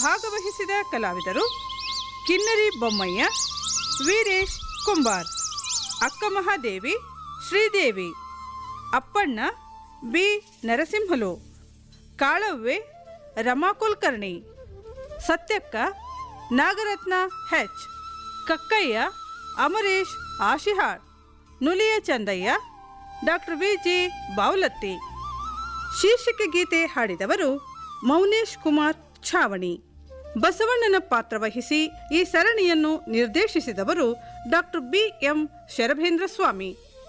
ಭಾಗವಹಿಸಿದ ಕಲಾವಿದರು ಕಿನ್ನರಿ Bommayya Veeresh Kumbar Akka Mahadevi Sridevi Appanna B Narasimhulu Kalavve Rama Kulkarni Satyakka Nagaratna H Kakkayya Amaresh Ashihal Nuliya Chandayya doctor V G Bavlatti ಶೀರ್ಷಿಕೆ ಗೀತೆ ಹಾಡಿದವರು ಮೌನೇಶ್ ಕುಮಾರ್ ಛಾವಣಿ ಬಸವಣ್ಣನ ಪಾತ್ರ ವಹಿಸಿ ಈ ಸರಣಿಯನ್ನು ನಿರ್ದೇಶಿಸಿದವರು ಡಾಕ್ಟರ್ ಬಿ ಎಂ ಶರಭೇಂದ್ರ ಸ್ವಾಮಿ